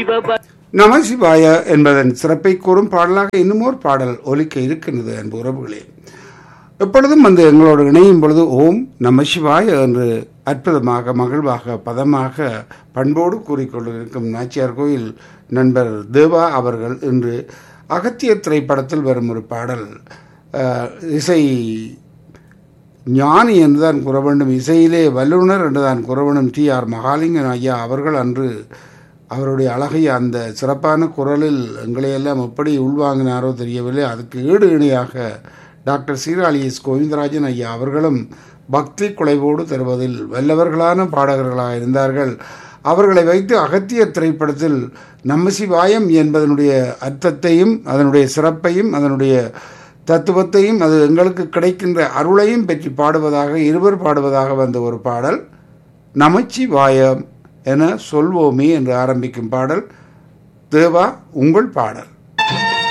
சிவப நமசிவாய என்பதன் சிறப்பை கூறும் பாடலாக இன்னும் ஒரு பாடல் ஒலிக்க இருக்கின்றது அன்பு உறவுகளே எப்பொழுதும் வந்து எங்களோடு இணையும் பொழுது ஓம் நமசிவாய என்று அற்புதமாக மகிழ்வாக பதமாக பண்போடு கூறிக்கொண்டிருக்கும் நாச்சியார் கோயில் நண்பர் தேவா அவர்கள் இன்று அகத்தியர் திரைப்படத்தில் வரும் ஒரு பாடல் அஹ், இசை ஞானி என்றுதான் கூற வேண்டும் இசையிலே வல்லுனர் என்றுதான் கூற வேண்டும் டி ஆர் மகாலிங்கன் ஐயா அவர்கள் அன்று அவருடைய அழகிய அந்த சிறப்பான குரலில் எங்களையெல்லாம் எப்படி உள்வாங்கினாரோ தெரியவில்லை அதுக்கு ஈடு இணையாக டாக்டர் சீராளி எஸ் கோவிந்தராஜன் ஐயா அவர்களும் பக்தி குலைவோடு தருவதில் வல்லவர்களான பாடகர்களாக இருந்தார்கள் அவர்களை வைத்து அகத்தியர் திரைப்படத்தில் நமசிவாயம் என்பதனுடைய அர்த்தத்தையும் அதனுடைய சிறப்பையும் அதனுடைய தத்துவத்தையும் அது எங்களுக்கு கிடைக்கின்ற அருளையும் பற்றி பாடுவதாக இருவர் பாடுவதாக வந்த ஒரு பாடல் நமச்சிவாயம் என சொல்வோமே என்று ஆரம்பிக்கும் பாடல் தேவா உங்கள் பாடல்